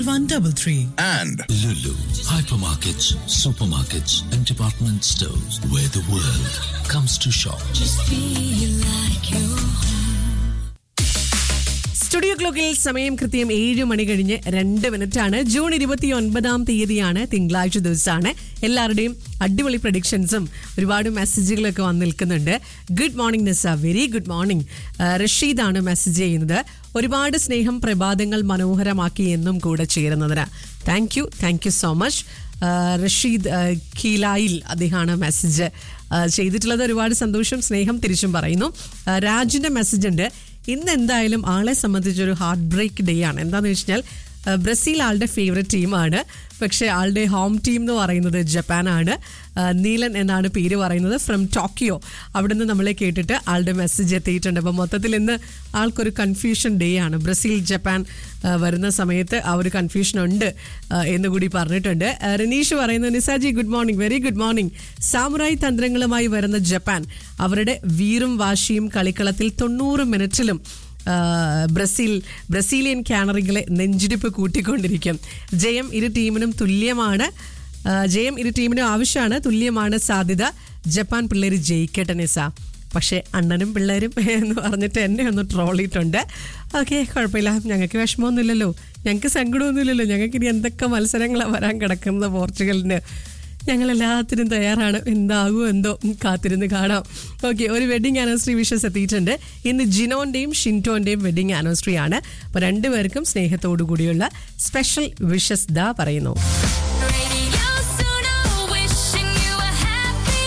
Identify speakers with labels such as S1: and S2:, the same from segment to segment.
S1: 133.
S2: and
S3: Lulu, hypermarkets, supermarkets, and department stores where the world comes to shop.
S4: Studio ക്ലോക്കിൽ സമയം കൃത്യം ഏഴ് മണി കഴിഞ്ഞ് രണ്ട് മിനിറ്റ് ആണ് ജൂൺ ഇരുപത്തി ഒൻപതാം തീയതിയാണ് തിങ്കളാഴ്ച ദിവസമാണ് എല്ലാവരുടെയും അടിപൊളി പ്രഡിക്ഷൻസും ഒരുപാട് മെസ്സേജുകളൊക്കെ വന്ന് നിൽക്കുന്നുണ്ട് good morning Nisa very good morning റഷീദാണ് മെസ്സേജ് ചെയ്യുന്നത് ഒരുപാട് സ്നേഹം പ്രഭാതങ്ങൾ മനോഹരമാക്കി എന്നും കൂടെ ചേരുന്നതിന് thank you thank you so much Rasheed ആ, കീലായിൽ അദ്ദേഹമാണ് മെസ്സേജ് ആ, ചെയ്തിട്ടുള്ളത് ഒരുപാട് സന്തോഷം സ്നേഹം തിരിച്ചും പറയുന്നു ആ, രാജിന്റെ മെസ്സേജ് ഉണ്ട് ഇന്ന് എന്തായാലും ആളെ സംബന്ധിച്ചൊരു ഹാർട്ട് ബ്രേക്ക് ഡേ ആണ് എന്താണെന്ന് വെച്ച് കഴിഞ്ഞാൽ ആ, ബ്രസീൽ ആളുടെ ഫേവററ്റ് ടീമാണ് പക്ഷേ ആളുടെ ഹോം ടീം എന്ന് പറയുന്നത് ജപ്പാനാണ് ആ, നീലൻ എന്നാണ് പേര് പറയുന്നത് ഫ്രം ടോക്കിയോ അവിടെ നിന്ന് നമ്മളെ കേട്ടിട്ട് ആളുടെ മെസ്സേജ് എത്തിയിട്ടുണ്ട് അപ്പോൾ മൊത്തത്തിൽ ഇന്ന് ആൾക്കൊരു കൺഫ്യൂഷൻ ഡേ ആണ് ബ്രസീൽ ജപ്പാൻ ആ, വരുന്ന സമയത്ത് ആ ഒരു കൺഫ്യൂഷൻ ഉണ്ട് ആ, എന്ന് കൂടി പറഞ്ഞിട്ടുണ്ട് ആ, റിനീഷ് പറയുന്നത് Nisaji good morning very good morning samurai തന്ത്രങ്ങളുമായി വരുന്ന ജപ്പാൻ അവരുടെ വീറും വാശിയും കളിക്കളത്തിൽ തൊണ്ണൂറ് മിനിറ്റിലും ആ, ബ്രസീൽ ബ്രസീലിയൻ കാനറികളെ നെഞ്ചിടിപ്പ് കൂട്ടിക്കൊണ്ടിരിക്കും ജയം ഇരു ടീമിനും തുല്യമാണ് ആ, ജയം ഇരു ടീമിനും ആവശ്യമാണ് തുല്യമാണ് സാധ്യത ജപ്പാൻ പിള്ളേർ ജയിക്കട്ടെ നിസ പക്ഷേ അണ്ണനും പിള്ളേരും എന്ന് പറഞ്ഞിട്ട് എന്നെ ഒന്ന് ട്രോളിയിട്ടുണ്ട് ഓക്കെ കുഴപ്പമില്ല ഞങ്ങൾക്ക് വിഷമമൊന്നുമില്ലല്ലോ ഞങ്ങൾക്ക് സങ്കടമൊന്നുമില്ലല്ലോ ഞങ്ങൾക്ക് ഇനി എന്തൊക്കെ മത്സരങ്ങളാണ് വരാൻ കിടക്കുന്നത് പോർച്ചുഗലിന് ഞങ്ങൾ എല്ലാത്തിനും തയ്യാറാണ് എന്താകുമോ എന്തോ ഉം, കാത്തിരുന്ന് കാണാം ഓക്കെ ഒരു വെഡിങ് ആനിവേഴ്സറി വിഷസ് എത്തിയിട്ടുണ്ട് ഇന്ന് ജിനോന്റെയും ഷിൻറ്റോന്റെയും വെഡിങ് ആനിവേഴ്സറി ആണ് അപ്പോൾ രണ്ടുപേർക്കും സ്നേഹത്തോടു കൂടിയുള്ള സ്പെഷ്യൽ വിഷസ് ദാ പറയുന്നു
S5: Radio Suno, wishing you a happy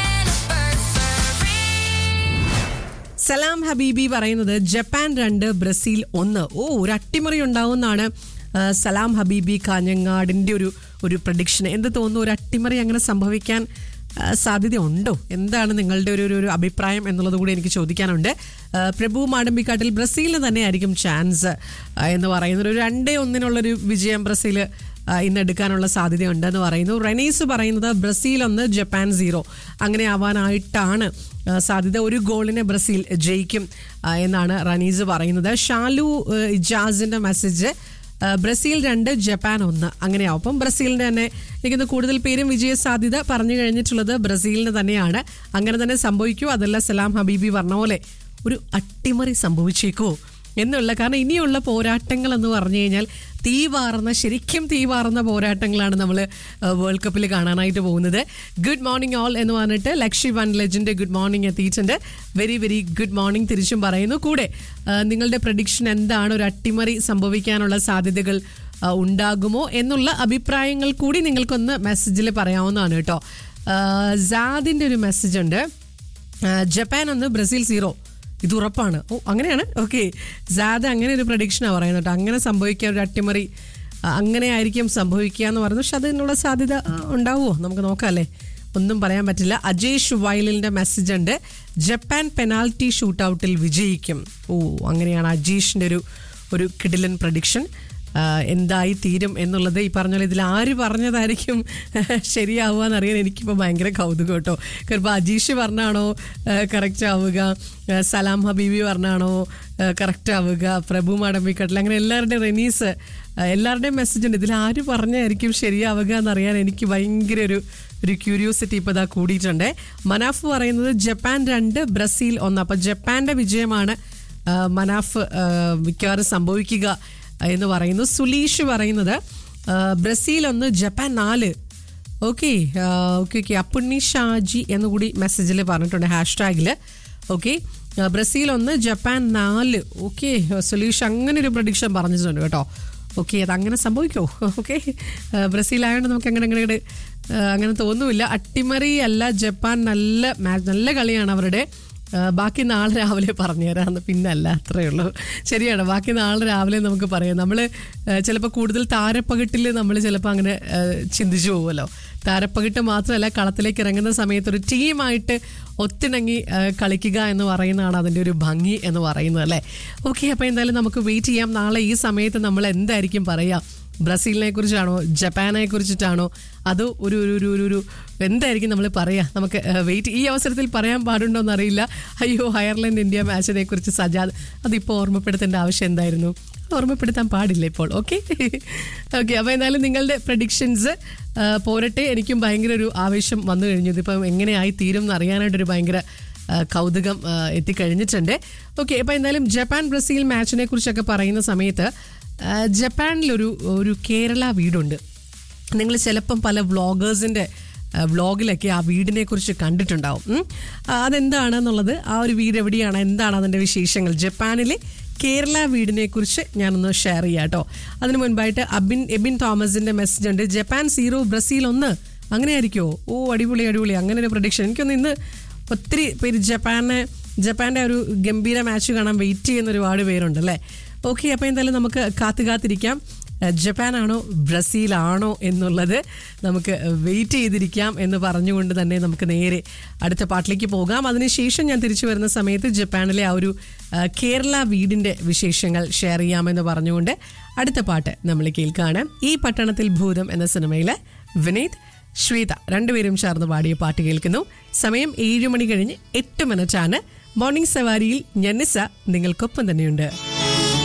S5: anniversary.
S4: സലാം ഹബീബി പറയുന്നത് ജപ്പാൻ രണ്ട് ബ്രസീൽ ഒന്ന് ഓ ഒരു അട്ടിമറി ഉണ്ടാവുമെന്നാണ് ആ, സലാം ഹബീബി കാഞ്ഞങ്ങാടിന്റെ ഒരു ഒരു പ്രഡിക്ഷൻ എന്ത് തോന്നുന്നു ഒരു അട്ടിമറി അങ്ങനെ സംഭവിക്കാൻ ആ, സാധ്യതയുണ്ടോ എന്താണ് നിങ്ങളുടെ ഒരു ഒരു- ഒരു അഭിപ്രായം എന്നുള്ളത് കൂടി എനിക്ക് ചോദിക്കാനുണ്ട് ആ, പ്രഭു മാടമ്പിക്കാട്ടിൽ ബ്രസീലിന് തന്നെയായിരിക്കും ചാൻസ് ആ, എന്ന് പറയുന്നത് ഒരു രണ്ടേ ഒന്നിനുള്ളൊരു വിജയം ബ്രസീൽ ആ, ഇന്ന് എടുക്കാനുള്ള സാധ്യതയുണ്ടെന്ന് പറയുന്നു റെനീസ് പറയുന്നത് ബ്രസീൽ ഒന്ന് ജപ്പാൻ സീറോ അങ്ങനെ ആവാനായിട്ടാണ് ആ, സാധ്യത ഒരു ഗോളിന് ബ്രസീൽ ജയിക്കും ആ, എന്നാണ് റനീസ് പറയുന്നത് ഷാലു ആ, ഇജാസിന്റെ മെസ്സേജ് ആ, ബ്രസീൽ രണ്ട് ജപ്പാൻ ഒന്ന് അങ്ങനെയാവും അപ്പം ബ്രസീലിന്റെ തന്നെ എനിക്കൊന്ന് കൂടുതൽ പേരും വിജയ സാധ്യത പറഞ്ഞു കഴിഞ്ഞിട്ടുള്ളത് ബ്രസീലിന് തന്നെയാണ് അങ്ങനെ തന്നെ സംഭവിക്കൂ അതല്ല സലാം ഹബീബി പറഞ്ഞ പോലെ ഒരു അട്ടിമറി സംഭവിച്ചേക്കോ എന്നുള്ള കാരണം ഇനിയുള്ള പോരാട്ടങ്ങൾ എന്ന് പറഞ്ഞു കഴിഞ്ഞാൽ തീ പാറുന്ന ശരിക്കും തീ പാറുന്ന പോരാട്ടങ്ങളാണ് നമ്മൾ വേൾഡ് കപ്പിൽ കാണാനായിട്ട് പോകുന്നത് ഗുഡ് മോർണിംഗ് ഓൾ എന്ന് പറഞ്ഞിട്ട് Lakshi one legend good morning എത്തിയിട്ടുണ്ട് വെരി വെരി ഗുഡ് മോർണിംഗ് തിരിച്ചും പറയുന്നു കൂടെ ആ, നിങ്ങളുടെ പ്രഡിക്ഷൻ എന്താണ് ഒരു അട്ടിമറി സംഭവിക്കാനുള്ള സാധ്യതകൾ ആ, ഉണ്ടാകുമോ എന്നുള്ള അഭിപ്രായങ്ങൾ കൂടി നിങ്ങൾക്കൊന്ന് മെസ്സേജിൽ പറയാവുന്നതാണ് കേട്ടോ ആ, സാദിൻ്റെ ഒരു മെസ്സേജ് ഉണ്ട് ആ, ജപ്പാൻ ഒന്ന് ബ്രസീൽ സീറോ ഇത് ഉറപ്പാണ് ഓ അങ്ങനെയാണ് ഓക്കെ സാദ് അങ്ങനെ ഒരു പ്രഡിക്ഷനാണ് പറയുന്നത് കേട്ടോ അങ്ങനെ സംഭവിക്കാൻ ഒരു അട്ടിമറി ആ, അങ്ങനെ ആയിരിക്കും സംഭവിക്കുക എന്ന് പറയുന്നു പക്ഷെ അതിനുള്ള സാധ്യത ആ, ഉണ്ടാവുമോ നമുക്ക് നോക്കാം അല്ലേ ഒന്നും പറയാൻ പറ്റില്ല അജേഷ് വയലിൻ്റെ മെസ്സേജ് ഉണ്ട് ജപ്പാൻ പെനാൽറ്റി ഷൂട്ട് ഔട്ടിൽ വിജയിക്കും ഓ അങ്ങനെയാണ് അജീഷിൻ്റെ ഒരു ഒരു കിഡിലൻ പ്രഡിക്ഷൻ എന്തായി തീരും എന്നുള്ളത് ഈ പറഞ്ഞ പോലെ ഇതിൽ ആര് പറഞ്ഞതായിരിക്കും ശരിയാവുക എന്നറിയാൻ എനിക്കിപ്പോൾ ഭയങ്കര കൗതുകം കേട്ടോ കാരണം അജീഷ് പറഞ്ഞാണോ കറക്റ്റ് ആവുക ആ, സലാം ഹബീബി പറഞ്ഞാണോ കറക്റ്റ് ആവുക പ്രഭു മടമ്പിക്കട്ടിൽ അങ്ങനെ എല്ലാവരുടെയും റെനീസ് ആ, എല്ലാവരുടെയും മെസ്സേജ് ഉണ്ട് ഇതിൽ ആര് പറഞ്ഞായിരിക്കും ശരിയാവുക എന്നറിയാൻ എനിക്ക് ഭയങ്കര ഒരു ഒരു ക്യൂരിയോസിറ്റി ഇപ്പോൾ ഇതാ കൂടിയിട്ടുണ്ട് മനാഫ് പറയുന്നത് ജപ്പാൻ രണ്ട് ബ്രസീൽ ഒന്ന് അപ്പം ജപ്പാന്റെ വിജയമാണ് ആ, മനാഫ് ആ, മിക്കവാറും സംഭവിക്കുക എന്ന് പറയുന്നു സുലീഷ് പറയുന്നത് ആ, ബ്രസീൽ ഒന്ന് ജപ്പാൻ നാല് okay okay okay Appunni Shaji എന്നുകൂടി മെസ്സേജിൽ പറഞ്ഞിട്ടുണ്ട് ഹാഷ്ടാഗിൽ ഓക്കെ ബ്രസീൽ ഒന്ന് ജപ്പാൻ നാല് ഓക്കെ സുലീഷ് അങ്ങനെ ഒരു പ്രഡിക്ഷൻ പറഞ്ഞിട്ടുണ്ട് കേട്ടോ ഓക്കെ അത് അങ്ങനെ സംഭവിക്കോ ഓക്കെ ബ്രസീൽ ആയതുകൊണ്ട് നമുക്ക് അങ്ങനെ അങ്ങനെ അങ്ങട്, ആ, അങ്ങനെ തോന്നുമില്ല അട്ടിമറി അല്ല ജപ്പാൻ നല്ല മാച്ച് നല്ല കളിയാണ് അവരുടെ ആ, ബാക്കി നാളെ രാവിലെ പറഞ്ഞുതരാമെന്ന് പിന്നെ അല്ല അത്രയേ ഉള്ളൂ ശരിയാണ് ബാക്കി നാളെ രാവിലെ നമുക്ക് പറയാം നമ്മൾ ചിലപ്പോൾ കൂടുതൽ താരപ്പകിട്ടിൽ നമ്മൾ ചിലപ്പോൾ അങ്ങനെ ആ, ചിന്തിച്ചു പോകുമല്ലോ താരപ്പകിട്ട് മാത്രമല്ല കളത്തിലേക്ക് ഇറങ്ങുന്ന സമയത്ത് ഒരു ടീമായിട്ട് ഒത്തിണങ്ങി ആ, കളിക്കുക എന്ന് പറയുന്നതാണ് അതിൻ്റെ ഒരു ഭംഗി എന്ന് പറയുന്നത് അല്ലേ ഓക്കെ അപ്പോൾ എന്തായാലും നമുക്ക് വെയിറ്റ് ചെയ്യാം നാളെ ഈ സമയത്ത് നമ്മൾ എന്തായിരിക്കും പറയുക ബ്രസീലിനെ കുറിച്ചാണോ ജപ്പാനെ കുറിച്ചിട്ടാണോ അതോ ഒരു ഒരു ഒരു ഒരു ഒരു എന്തായിരിക്കും നമ്മൾ പറയാ നമുക്ക് വെയിറ്റ് ഈ അവസരത്തിൽ പറയാൻ പാടുണ്ടോ എന്നറിയില്ല അയ്യോ അയർലൻഡ് ഇന്ത്യ മാച്ചിനെ കുറിച്ച് സജാദ് അതിപ്പോൾ ഓർമ്മപ്പെടുത്തേണ്ട ആവശ്യം എന്തായിരുന്നു ഓർമ്മപ്പെടുത്താൻ പാടില്ല ഇപ്പോൾ ഓക്കെ ഓക്കെ അപ്പോൾ എന്തായാലും നിങ്ങളുടെ പ്രഡിക്ഷൻസ് പോരട്ടെ എനിക്കും ഭയങ്കര ഒരു ആവേശം വന്നു കഴിഞ്ഞു ഇതിപ്പം എങ്ങനെയായി തീരും എന്ന് അറിയാനായിട്ടൊരു ഭയങ്കര ആ, കൗതുകം ആ, എത്തിക്കഴിഞ്ഞിട്ടുണ്ട് ഓക്കെ അപ്പോൾ എന്തായാലും ജപ്പാൻ ബ്രസീൽ മാച്ചിനെ കുറിച്ചൊക്കെ പറയുന്ന സമയത്ത് ആ, ജപ്പാനിലൊരു ഒരു കേരള വീടുണ്ട് നിങ്ങൾ ചിലപ്പം പല വ്ളോഗേഴ്സിൻ്റെ വ്ളോഗിലൊക്കെ ആ വീടിനെ കുറിച്ച് കണ്ടിട്ടുണ്ടാവും ഉം. ആ, അതെന്താണെന്നുള്ളത് ആ ഒരു വീട് എവിടെയാണ് എന്താണ് അതിൻ്റെ വിശേഷങ്ങൾ ജപ്പാനിലെ കേരള വീടിനെ കുറിച്ച് ഞാനൊന്ന് ഷെയർ ചെയ്യാം കേട്ടോ അതിന് മുൻപായിട്ട് അബിൻ എബിൻ തോമസിന്റെ മെസ്സേജ് ഉണ്ട് ജപ്പാൻ സീറോ ബ്രസീൽ ഒന്ന് അങ്ങനെ ആയിരിക്കുമോ ഓ അടിപൊളി അടിപൊളി അങ്ങനെ ഒരു പ്രൊഡിക്ഷൻ എനിക്കൊന്ന് ഇന്ന് ഒത്തിരി പേര് ജപ്പാനെ ജപ്പാന്റെ ഒരു ഗംഭീര മാച്ച് കാണാൻ വെയിറ്റ് ചെയ്യുന്ന ഒരുപാട് പേരുണ്ട് അല്ലേ ഓക്കെ അപ്പോൾ എന്തായാലും നമുക്ക് കാത്തു കാത്തിരിക്കാം ഏഹ് ജപ്പാനാണോ ബ്രസീലാണോ എന്നുള്ളത് നമുക്ക് വെയിറ്റ് ചെയ്തിരിക്കാം എന്ന് പറഞ്ഞുകൊണ്ട് തന്നെ നമുക്ക് നേരെ അടുത്ത പാട്ടിലേക്ക് പോകാം അതിനുശേഷം ഞാൻ തിരിച്ചു വരുന്ന സമയത്ത് ജപ്പാനിലെ ആ ഒരു ഏഹ് കേരള വീടിൻ്റെ വിശേഷങ്ങൾ ഷെയർ ചെയ്യാമെന്ന് പറഞ്ഞുകൊണ്ട് അടുത്ത പാട്ട് നമ്മൾ കേൾക്കുകയാണ് ഈ പട്ടണത്തിൽ ഭൂതം എന്ന സിനിമയിലെ വിനീത് ശ്വേത രണ്ടുപേരും ചേർന്ന് പാടിയ പാട്ട് കേൾക്കുന്നു സമയം ഏഴ് മണി കഴിഞ്ഞ് എട്ട് മിനിറ്റാണ് മോർണിംഗ് സവാരിയിൽ ഞന്നിസ നിങ്ങൾക്കൊപ്പം തന്നെയുണ്ട്